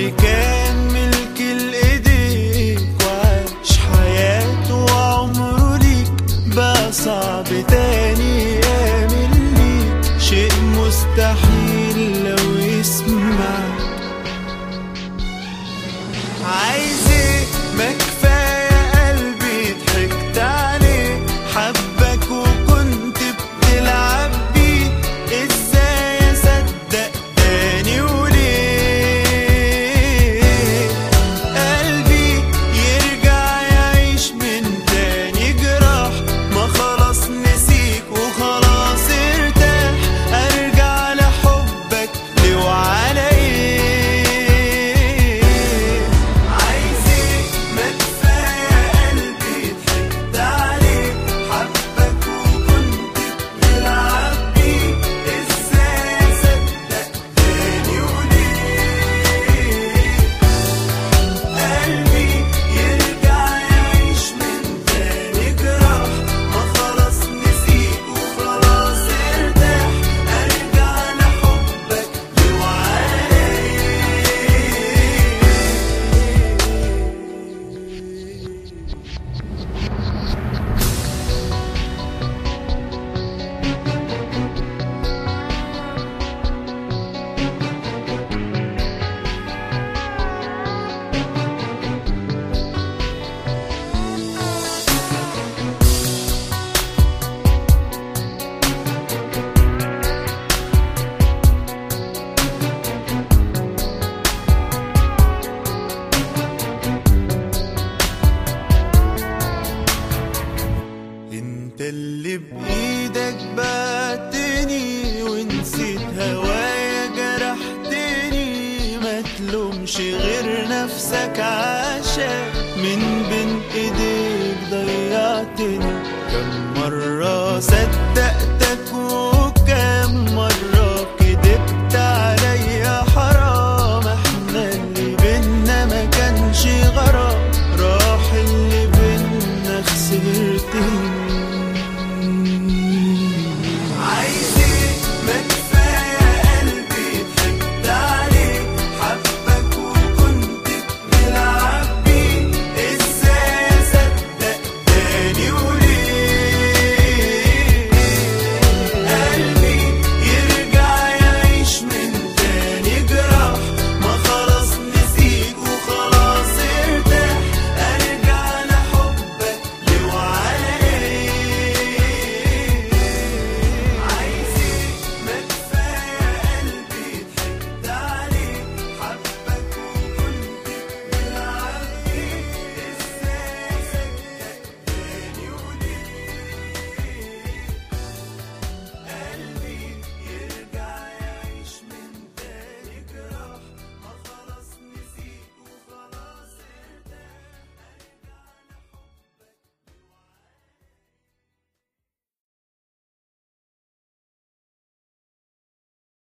اللي كان ملك الايديك وعاش حياته وعمره ليك بقى صعب تاني يامل ليك شيء مستحيل لو يسمعك عايز ايه ما كفايه قلبي ضحكت عليه حبك وكنت بتلعب بيه ازاي اصدق تاني وليه قلبي يرجع يعيش من تاني جراح ما خلاص نسيك وخلاص ارتاح ارجع لحبك ليه وعلى ايه عايز ايه ما كفايه قلبي ضحكت عليه حبك وكنت بتلعب بيه ازاي اصدق تاني وليه قلبي يرجع يعيش من تاني جراح ما خلاص نسيك وخلاص ارتاح ارجع لحبك لوعاي انت اللي بايدك بعتني ونسيت هوايا جرحتني ما تلومش غير نفسك عشان من بين ايديك ضيعتني كم مرة صدق